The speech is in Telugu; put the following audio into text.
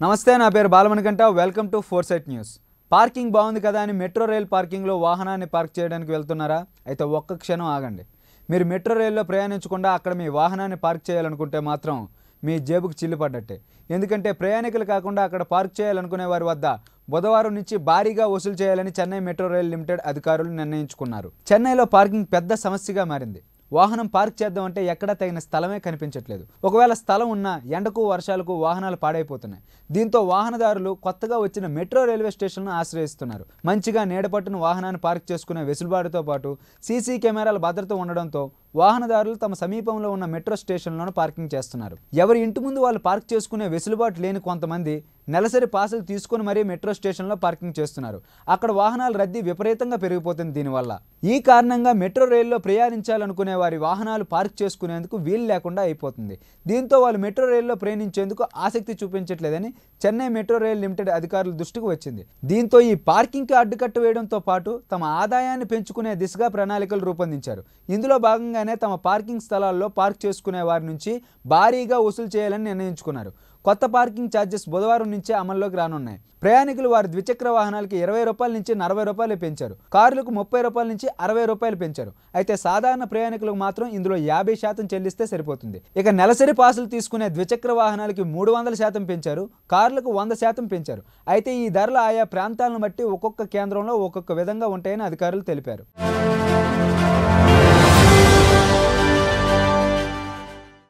నమస్తే నా పేరు Balamanikanta welcome to four sight news parking బాగుంది కదా అని మెట్రో రైల్ పార్కింగ్లో వాహనాన్ని పార్క్ చేయడానికి వెళ్తున్నారా అయితే ఒక్క క్షణం ఆగండి మీరు మెట్రో రైల్లో ప్రయాణించకుండా అక్కడ మీ వాహనాన్ని పార్క్ చేయాలనుకుంటే మాత్రం మీ జేబుకు చిల్లు పడ్డట్టే ఎందుకంటే ప్రయాణికులు కాకుండా అక్కడ పార్క్ చేయాలనుకునే వారి వద్ద బుధవారం నుంచి భారీగా వసూలు చేయాలని చెన్నై మెట్రో రైల్ లిమిటెడ్ అధికారులు నిర్ణయించుకున్నారు చెన్నైలో పార్కింగ్ పెద్ద సమస్యగా మారింది వాహనం పార్క్ చేద్దామంటే ఎక్కడా తగిన స్థలమే కనిపించట్లేదు ఒకవేళ స్థలం ఉన్నా ఎండకు వర్షాలకు వాహనాలు పాడైపోతున్నాయి దీంతో వాహనదారులు కొత్తగా వచ్చిన మెట్రో రైల్వే స్టేషన్ను ఆశ్రయిస్తున్నారు మంచిగా నీడపట్టున వాహనాన్ని పార్క్ చేసుకునే వెసులుబాటుతో పాటు సీసీ కెమెరాల భద్రత ఉండడంతో వాహనదారులు తమ సమీపంలో ఉన్న మెట్రో స్టేషన్లను పార్కింగ్ చేస్తున్నారు ఎవరి ఇంటి ముందు వాళ్ళు పార్క్ చేసుకునే వెసులుబాటు లేని కొంతమంది నెలసరి పాసులు తీసుకొని మరీ మెట్రో స్టేషన్లో పార్కింగ్ చేస్తున్నారు అక్కడ వాహనాల రద్దీ విపరీతంగా పెరిగిపోతుంది దీనివల్ల ఈ కారణంగా మెట్రో రైల్లో ప్రయాణించాలనుకునే వారి వాహనాలు పార్క్ చేసుకునేందుకు వీలు లేకుండా అయిపోతుంది దీంతో వాళ్ళు మెట్రో రైల్లో ప్రయాణించేందుకు ఆసక్తి చూపించట్లేదని చెన్నై మెట్రో రైల్ లిమిటెడ్ అధికారుల దృష్టికి వచ్చింది దీంతో ఈ పార్కింగ్కి అడ్డుకట్ట వేయడంతో పాటు తమ ఆదాయాన్ని పెంచుకునే దిశగా ప్రణాళికలు రూపొందించారు ఇందులో భాగంగానే తమ పార్కింగ్ స్థలాల్లో పార్క్ చేసుకునే వారి నుంచి భారీగా వసూలు చేయాలని నిర్ణయించుకున్నారు కొత్త పార్కింగ్ ఛార్జెస్ బుధవారం నుంచే అమల్లోకి రానున్నాయి ప్రయాణికులు వారి ద్విచక్ర వాహనాలకి ఇరవై రూపాయల నుంచి నలభై రూపాయలు పెంచారు కార్లకు ముప్పై రూపాయల నుంచి అరవై రూపాయలు పెంచారు అయితే సాధారణ ప్రయాణికులకు మాత్రం ఇందులో యాభై శాతం చెల్లిస్తే సరిపోతుంది ఇక నెలసరి పాసులు తీసుకునే ద్విచక్ర వాహనాలకి మూడు వందల శాతం పెంచారు కార్లకు వంద శాతం పెంచారు అయితే ఈ ధరలు ఆయా ప్రాంతాలను బట్టి ఒక్కొక్క కేంద్రంలో ఒక్కొక్క విధంగా ఉంటాయని అధికారులు తెలిపారు